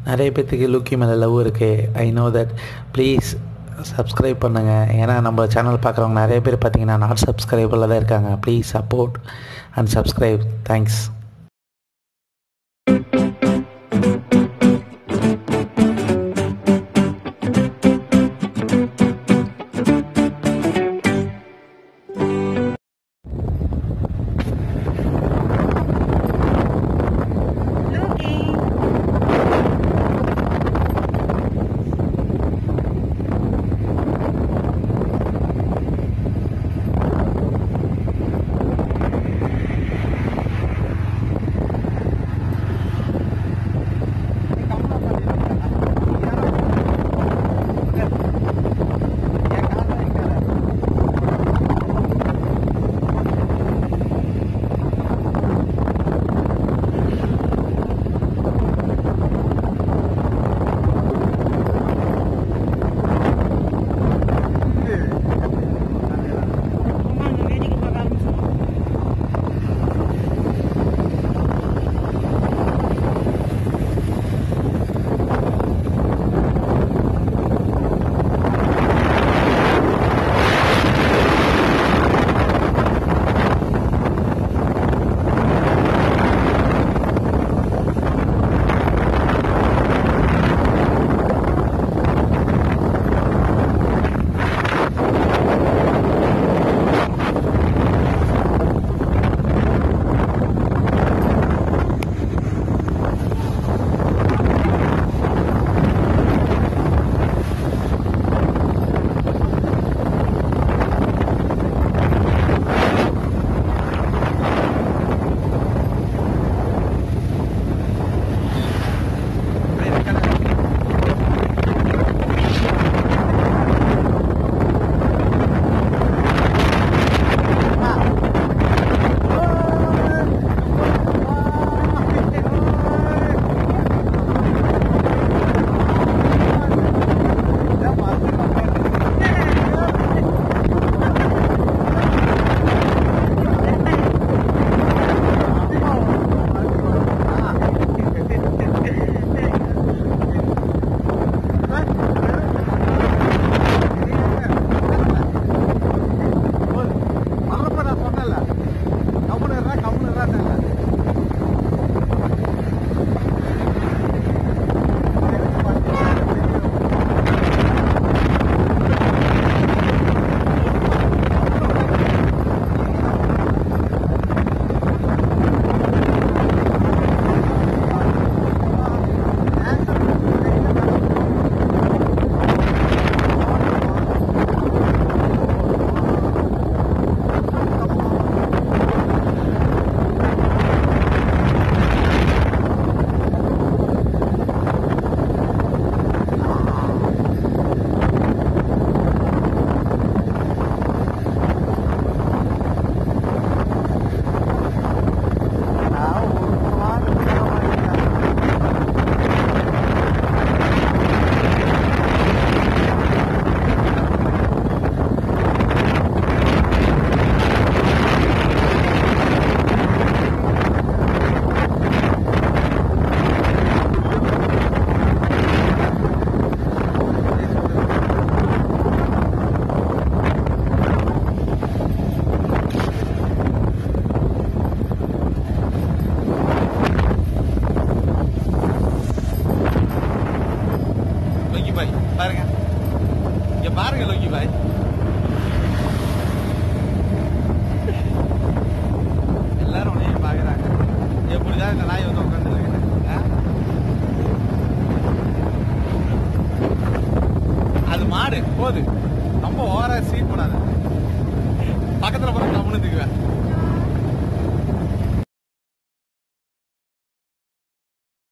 நிறைய பேர்த்துக்கு லுக்கி மேலே லவ் இருக்குது I know that please subscribe பண்ணுங்கள் ஏன்னா நம்ம சேனல் பார்க்குறவங்க நிறைய பேர் பார்த்தீங்கன்னா நாட் சப்ஸ்கிரைபரில் தான் இருக்காங்க please support and subscribe thanks லோக்கி பாய் பாருங்க இங்க பாருங்க லோக்கி பாய் எல்லாரும் உன்னையே பாக்குறாங்க எப்படிதான் இந்த நாய் வந்து உட்காந்துருக்கு அது மாடு போது ரொம்ப ஓவரா சீன் பண்ணாத பக்கத்துல போற